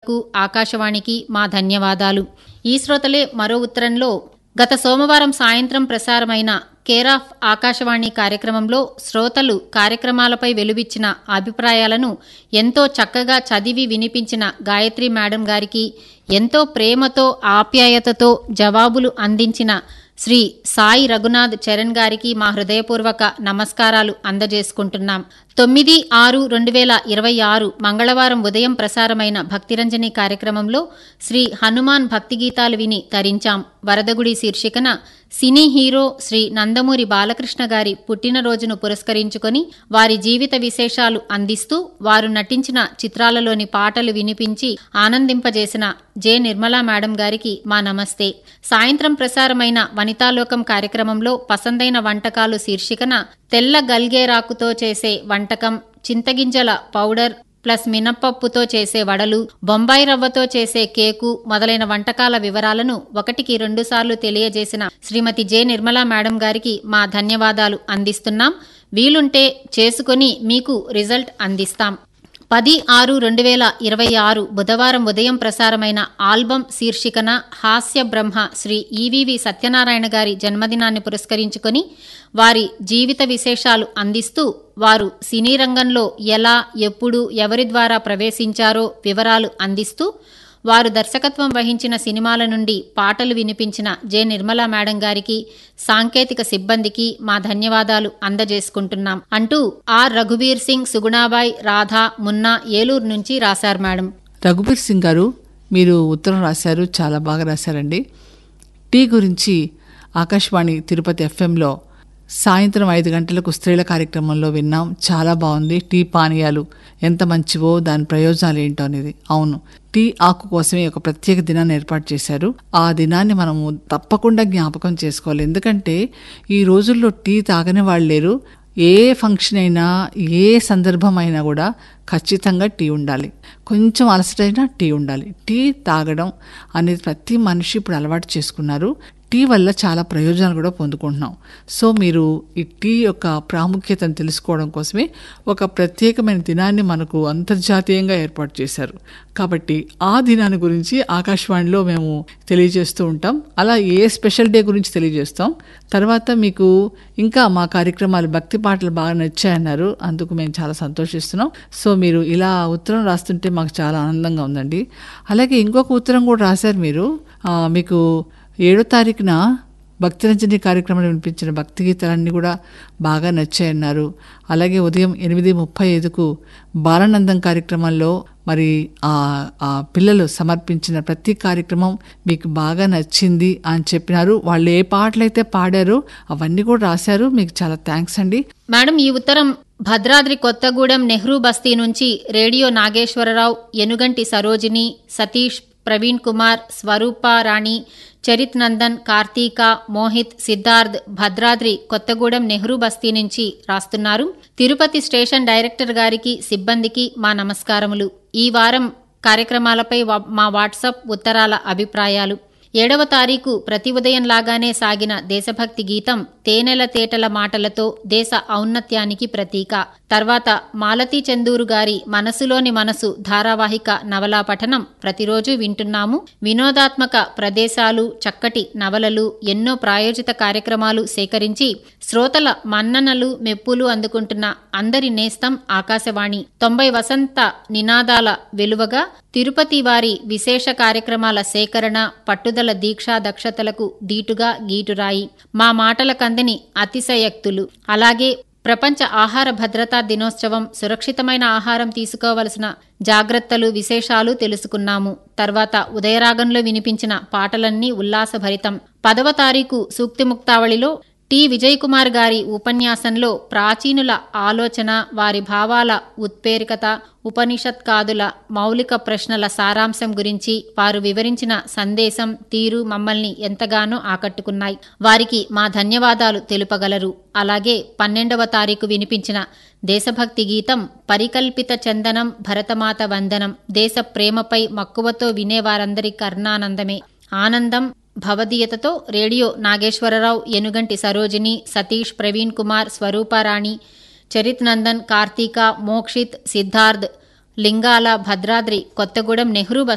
నెట్వర్క్కు ఆకాశవాణికి మా ధన్యవాదాలు ఈ శ్రోతలే మరో ఉత్తరంలో గత సోమవారం సాయంత్రం ప్రసారమైన కేర్ ఆఫ్ ఆకాశవాణి కార్యక్రమంలో శ్రోతలు కార్యక్రమాలపై వెలువిచ్చిన అభిప్రాయాలను ఎంతో చక్కగా చదివి వినిపించిన గాయత్రి మేడం గారికి ఎంతో ప్రేమతో ఆప్యాయతతో జవాబులు అందించిన శ్రీ సాయి రఘునాథ్ చరణ్ గారికి మా హృదయపూర్వక నమస్కారాలు అందజేసుకుంటున్నాం తొమ్మిది ఆరు రెండు వేల ఇరవై ఆరు మంగళవారం ఉదయం ప్రసారమైన భక్తిరంజని కార్యక్రమంలో శ్రీ హనుమాన్ భక్తి గీతాలు విని తరించాం వరదగుడి శీర్షికన సినీ హీరో శ్రీ నందమూరి బాలకృష్ణ గారి పుట్టినరోజును పురస్కరించుకొని వారి జీవిత విశేషాలు అందిస్తూ వారు నటించిన చిత్రాలలోని పాటలు వినిపించి ఆనందింపజేసిన జె నిర్మలా మేడం గారికి మా నమస్తే సాయంత్రం ప్రసారమైన వనితాలోకం కార్యక్రమంలో పసందైన వంటకాలు శీర్షికన తెల్ల గల్గేరాకుతో చేసే వంటకం చింతగింజల పౌడర్ ప్లస్ మినప్పప్పుతో చేసే వడలు బొంబాయి రవ్వతో చేసే కేకు మొదలైన వంటకాల వివరాలను ఒకటికి రెండుసార్లు తెలియజేసిన శ్రీమతి జె నిర్మలా మేడం గారికి మా ధన్యవాదాలు అందిస్తున్నాం వీలుంటే చేసుకుని మీకు రిజల్ట్ అందిస్తాం పది ఆరు రెండు వేల ఇరవై ఆరు బుధవారం ఉదయం ప్రసారమైన ఆల్బం శీర్షికన హాస్య బ్రహ్మ శ్రీ ఈవీవి సత్యనారాయణ గారి జన్మదినాన్ని పురస్కరించుకొని వారి జీవిత విశేషాలు అందిస్తూ వారు సినీ రంగంలో ఎలా ఎప్పుడు ఎవరి ద్వారా ప్రవేశించారో వివరాలు అందిస్తూ వారు దర్శకత్వం వహించిన సినిమాల నుండి పాటలు వినిపించిన జె నిర్మలా మేడం గారికి సాంకేతిక సిబ్బందికి మా ధన్యవాదాలు అందజేసుకుంటున్నాం అంటూ ఆర్ రఘుబీర్ సింగ్ సుగుణాబాయ్ రాధా మున్నా ఏలూరు నుంచి రాశారు మేడం రఘుబీర్ సింగ్ గారు మీరు ఉత్తరం రాశారు చాలా బాగా రాశారండి టీ గురించి ఆకాశవాణి తిరుపతి ఎఫ్ఎంలో సాయంత్రం ఐదు గంటలకు స్త్రీల కార్యక్రమంలో విన్నాం చాలా బాగుంది టీ పానీయాలు ఎంత మంచివో దాని ప్రయోజనాలు ఏంటో అనేది అవును టీ ఆకు కోసమే ఒక ప్రత్యేక దినాన్ని ఏర్పాటు చేశారు ఆ దినాన్ని మనము తప్పకుండా జ్ఞాపకం చేసుకోవాలి ఎందుకంటే ఈ రోజుల్లో టీ తాగని వాళ్ళు లేరు ఏ ఫంక్షన్ అయినా ఏ సందర్భం అయినా కూడా ఖచ్చితంగా టీ ఉండాలి కొంచెం అలసటైనా టీ ఉండాలి టీ తాగడం అనేది ప్రతి మనిషి ఇప్పుడు అలవాటు చేసుకున్నారు టీ వల్ల చాలా ప్రయోజనాలు కూడా పొందుకుంటున్నాం సో మీరు ఈ టీ యొక్క ప్రాముఖ్యతను తెలుసుకోవడం కోసమే ఒక ప్రత్యేకమైన దినాన్ని మనకు అంతర్జాతీయంగా ఏర్పాటు చేశారు కాబట్టి ఆ దినాన్ని గురించి ఆకాశవాణిలో మేము తెలియజేస్తూ ఉంటాం అలా ఏ స్పెషల్ డే గురించి తెలియజేస్తాం తర్వాత మీకు ఇంకా మా కార్యక్రమాలు భక్తి పాటలు బాగా నచ్చాయన్నారు అందుకు మేము చాలా సంతోషిస్తున్నాం సో మీరు ఇలా ఉత్తరం రాస్తుంటే మాకు చాలా ఆనందంగా ఉందండి అలాగే ఇంకొక ఉత్తరం కూడా రాశారు మీరు ఆ, మీకు ఏడో తారీఖున భక్తిరంజని కార్యక్రమంలో వినిపించిన భక్తి గీతాలన్నీ కూడా బాగా నచ్చాయన్నారు అలాగే ఉదయం ఎనిమిది ముప్పై ఐదుకు బాలానందం కార్యక్రమంలో మరి ఆ ఆ పిల్లలు సమర్పించిన ప్రతి కార్యక్రమం మీకు బాగా నచ్చింది అని చెప్పినారు వాళ్ళు ఏ పాటలైతే పాడారో అవన్నీ కూడా రాశారు మీకు చాలా థ్యాంక్స్ అండి మేడం ఈ ఉత్తరం భద్రాద్రి కొత్తగూడెం నెహ్రూ బస్తీ నుంచి రేడియో నాగేశ్వరరావు ఎనుగంటి సరోజిని సతీష్ ప్రవీణ్ కుమార్ స్వరూప రాణి చరిత్ నందన్ కార్తీక మోహిత్ సిద్ధార్థ్ భద్రాద్రి కొత్తగూడెం నెహ్రూ బస్తీ నుంచి రాస్తున్నారు తిరుపతి స్టేషన్ డైరెక్టర్ గారికి సిబ్బందికి మా నమస్కారములు ఈ వారం కార్యక్రమాలపై వా- మా వాట్సాప్ ఉత్తరాల అభిప్రాయాలు ఏడవ తారీఖు ప్రతి ఉదయం లాగానే సాగిన దేశభక్తి గీతం తేనెల తేటల మాటలతో దేశ ఔన్నత్యానికి ప్రతీక తర్వాత మాలతీ చందూరు గారి మనసులోని మనసు ధారావాహిక నవలా పఠనం ప్రతిరోజు వింటున్నాము వినోదాత్మక ప్రదేశాలు చక్కటి నవలలు ఎన్నో ప్రాయోజిత కార్యక్రమాలు సేకరించి శ్రోతల మన్ననలు మెప్పులు అందుకుంటున్న అందరి నేస్తం ఆకాశవాణి తొంభై వసంత నినాదాల వెలువగా తిరుపతి వారి విశేష కార్యక్రమాల సేకరణ పట్టుదల దీక్షా దక్షతలకు దీటుగా గీటురాయి మా మాటల కందని అతిశయక్తులు అలాగే ప్రపంచ ఆహార భద్రతా దినోత్సవం సురక్షితమైన ఆహారం తీసుకోవలసిన జాగ్రత్తలు విశేషాలు తెలుసుకున్నాము తర్వాత ఉదయరాగంలో వినిపించిన పాటలన్నీ ఉల్లాసభరితం పదవ తారీఖు సూక్తి ముక్తావళిలో టి విజయ్ కుమార్ గారి ఉపన్యాసంలో ప్రాచీనుల ఆలోచన వారి భావాల ఉత్పేరికత ఉపనిషత్కాదుల మౌలిక ప్రశ్నల సారాంశం గురించి వారు వివరించిన సందేశం తీరు మమ్మల్ని ఎంతగానో ఆకట్టుకున్నాయి వారికి మా ధన్యవాదాలు తెలుపగలరు అలాగే పన్నెండవ తారీఖు వినిపించిన దేశభక్తి గీతం పరికల్పిత చందనం భరతమాత వందనం దేశ ప్రేమపై మక్కువతో వినేవారందరి కర్ణానందమే ఆనందం భవదీయతతో రేడియో నాగేశ్వరరావు ఎనుగంటి సరోజిని సతీష్ ప్రవీణ్ కుమార్ స్వరూపారాణి చరిత్ నందన్ కార్తీక మోక్షిత్ సిద్ధార్థ్ లింగాల భద్రాద్రి కొత్తగూడెం నెహ్రూ బస్